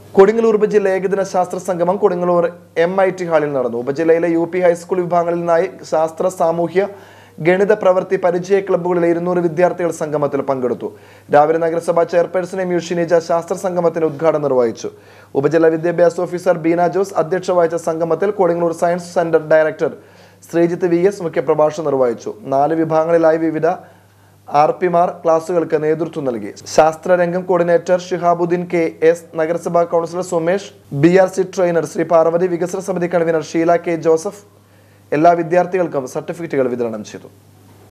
കൊടുങ്ങല്ലൂർ ഉപജില്ല ഏകദിന ശാസ്ത്ര സംഗമം കൊടുങ്ങല്ലൂർ എം ഐ ടി ഹാളിൽ നടന്നു ഉപജില്ലയിലെ യു പി ഹൈസ്കൂൾ വിഭാഗങ്ങളിൽ നിന്നായി ശാസ്ത്ര സാമൂഹ്യ ഗണിത പ്രവൃത്തി പരിചയ ക്ലബ്ബുകളിലെ ഇരുന്നൂറ് വിദ്യാർത്ഥികൾ സംഗമത്തിൽ പങ്കെടുത്തു രാവിലെ നഗരസഭാ ചെയർപേഴ്സൺ എം യു ഷിനിജ ശാസ്ത്ര സംഗമത്തിന്റെ ഉദ്ഘാടനം നിർവഹിച്ചു ഉപജില്ല വിദ്യാഭ്യാസ ഓഫീസർ ബീന ജോസ് അധ്യക്ഷ വഹിച്ച സംഗമത്തിൽ Kodungallur science centre director Sreejith V S മുഖ്യപ്രഭാഷണം നിർവഹിച്ചു നാല് വിഭാഗങ്ങളിലായി വിവിധ ആർ പിമാർ ക്ലാസുകൾക്ക് നേതൃത്വം നൽകി ശാസ്ത്രരംഗം കോർഡിനേറ്റർ ഷിഹാബുദ്ദീൻ കെ എസ് നഗരസഭാ councillor Sumesh B R C trainer Shri Parvathi വികസന സമിതി കൺവീനർ ഷീല കെ ജോസഫ് എല്ലാ വിദ്യാർത്ഥികൾക്കും സർട്ടിഫിക്കറ്റുകൾ വിതരണം ചെയ്തു